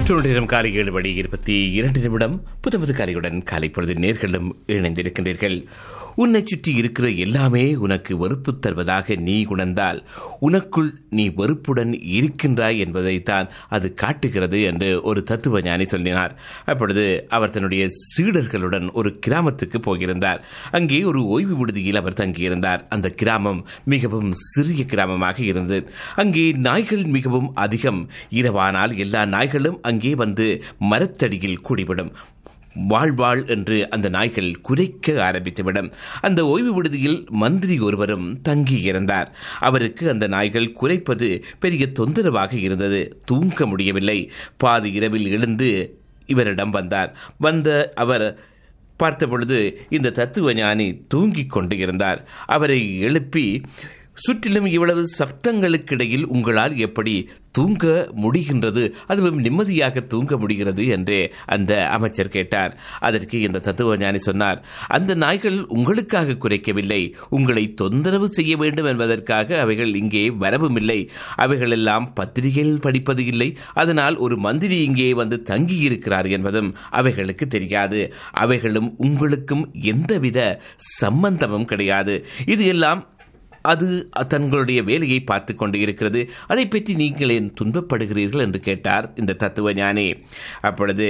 நேரம் காலை ஏழு மணி இருபத்தி இரண்டு நிமிடம் புத்தமது காலையுடன் காலை பொழுது நேர்களும் இணைந்திருக்கின்றீர்கள் உன்னை சுற்றி இருக்கிற எல்லாமே உனக்கு வெறுப்பு தருவதாக நீ உணர்ந்தால் உனக்குள் நீ வெறுப்புடன் இருக்கின்றாய் என்பதைத்தான் அது காட்டுகிறது என்று ஒரு தத்துவ ஞானி சொல்லினார் அப்பொழுது அவர் தன்னுடைய சீடர்களுடன் ஒரு கிராமத்துக்கு போயிருந்தார் அங்கே ஒரு ஓய்வு விடுதியில் அவர் தங்கியிருந்தார் அந்த கிராமம் மிகவும் சிறிய கிராமமாக இருந்தது அங்கே நாய்கள் மிகவும் அதிகம் இரவானால் எல்லா நாய்களும் அங்கே வந்து மரத்தடியில் கூடிவிடும் வாழ்வாள் என்று அந்த நாய்கள் குறைக்க ஆரம்பித்துவிடும் அந்த ஓய்வு விடுதியில் மந்திரி ஒருவரும் தங்கியிருந்தார் அவருக்கு அந்த நாய்கள் குறைப்பது பெரிய தொந்தரவாக இருந்தது தூங்க முடியவில்லை பாதி இரவில் எழுந்து இவரிடம் வந்தார் வந்த அவர் பார்த்தபொழுது இந்த தத்துவ ஞானி தூங்கிக் கொண்டு இருந்தார் அவரை எழுப்பி சுற்றிலும் இவ்வளவு சப்தங்களுக்கிடையில் உங்களால் எப்படி தூங்க முடிகின்றது அதுவும் நிம்மதியாக தூங்க முடிகிறது என்று அந்த அமைச்சர் கேட்டார் அதற்கு இந்த தத்துவ ஞானி சொன்னார் அந்த நாய்கள் உங்களுக்காக குறைக்கவில்லை உங்களை தொந்தரவு செய்ய வேண்டும் என்பதற்காக அவைகள் இங்கே வரவும் இல்லை அவைகள் எல்லாம் பத்திரிகையில் படிப்பது இல்லை அதனால் ஒரு மந்திரி இங்கே வந்து தங்கியிருக்கிறார் என்பதும் அவைகளுக்கு தெரியாது அவைகளும் உங்களுக்கும் எந்தவித சம்பந்தமும் கிடையாது இது எல்லாம் அது தங்களுடைய வேலையை பார்த்து கொண்டு இருக்கிறது அதை பற்றி நீங்கள் ஏன் துன்பப்படுகிறீர்கள் என்று கேட்டார் இந்த தத்துவ ஞானி அப்பொழுது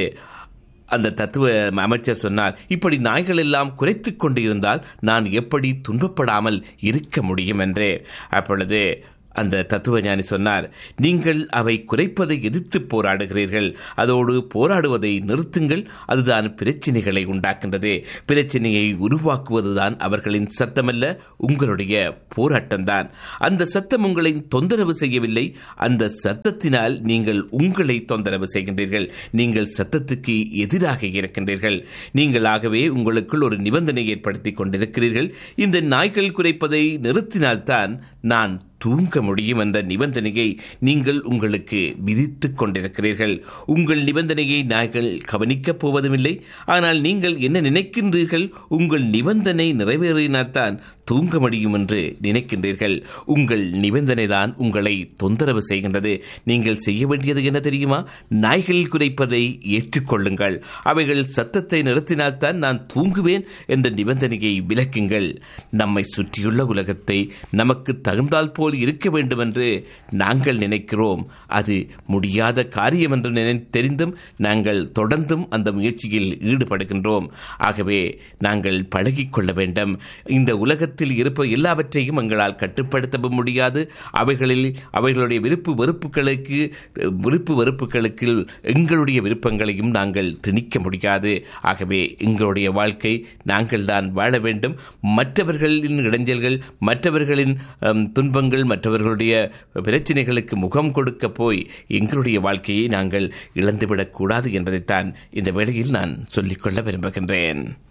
அந்த தத்துவ அமைச்சர் சொன்னார் இப்படி நாய்கள் எல்லாம் குறைத்து கொண்டு இருந்தால் நான் எப்படி துன்பப்படாமல் இருக்க முடியும் என்றே அப்பொழுது அந்த தத்துவ ஞானி சொன்னார் நீங்கள் அவை குறைப்பதை எதிர்த்து போராடுகிறீர்கள் அதோடு போராடுவதை நிறுத்துங்கள் அதுதான் பிரச்சனைகளை உண்டாக்கின்றது பிரச்சனையை உருவாக்குவதுதான் அவர்களின் சத்தமல்ல உங்களுடைய போராட்டம்தான் அந்த சத்தம் உங்களை தொந்தரவு செய்யவில்லை அந்த சத்தத்தினால் நீங்கள் உங்களை தொந்தரவு செய்கின்றீர்கள் நீங்கள் சத்தத்துக்கு எதிராக இருக்கின்றீர்கள் நீங்களாகவே உங்களுக்குள் ஒரு நிபந்தனை ஏற்படுத்தி கொண்டிருக்கிறீர்கள் இந்த நாய்கள் குறைப்பதை நிறுத்தினால்தான் நான் தூங்க முடியும் என்ற நிபந்தனையை நீங்கள் உங்களுக்கு விதித்துக் கொண்டிருக்கிறீர்கள் உங்கள் நிபந்தனையை நாங்கள் கவனிக்கப் போவதுமில்லை ஆனால் நீங்கள் என்ன நினைக்கின்றீர்கள் உங்கள் நிபந்தனை நிறைவேறினால்தான் தூங்க முடியும் என்று நினைக்கின்றீர்கள் உங்கள் நிபந்தனை தான் உங்களை தொந்தரவு செய்கின்றது நீங்கள் செய்ய வேண்டியது என்ன தெரியுமா நாய்கள் குறைப்பதை ஏற்றுக்கொள்ளுங்கள் அவைகள் சத்தத்தை நிறுத்தினால்தான் நான் தூங்குவேன் என்ற நிபந்தனையை விலக்குங்கள் நம்மை சுற்றியுள்ள உலகத்தை நமக்கு தகுந்தால் போல் இருக்க வேண்டும் என்று நாங்கள் நினைக்கிறோம் அது முடியாத காரியம் என்று நினை தெரிந்தும் நாங்கள் தொடர்ந்தும் அந்த முயற்சியில் ஈடுபடுகின்றோம் ஆகவே நாங்கள் பழகிக்கொள்ள வேண்டும் இந்த உலகத்தில் இருப்ப எல்லாவற்றையும் எங்களால் கட்டுப்படுத்தவும் முடியாது அவைகளில் அவைகளுடைய விருப்பு வெறுப்புகளுக்கு விருப்பு வெறுப்புகளுக்கு எங்களுடைய விருப்பங்களையும் நாங்கள் திணிக்க முடியாது ஆகவே எங்களுடைய வாழ்க்கை நாங்கள் தான் வாழ வேண்டும் மற்றவர்களின் இடைஞ்சல்கள் மற்றவர்களின் துன்பங்கள் மற்றவர்களுடைய பிரச்சனைகளுக்கு முகம் கொடுக்க போய் எங்களுடைய வாழ்க்கையை நாங்கள் இழந்துவிடக் கூடாது என்பதைத்தான் இந்த வேளையில் நான் சொல்லிக்கொள்ள விரும்புகின்றேன்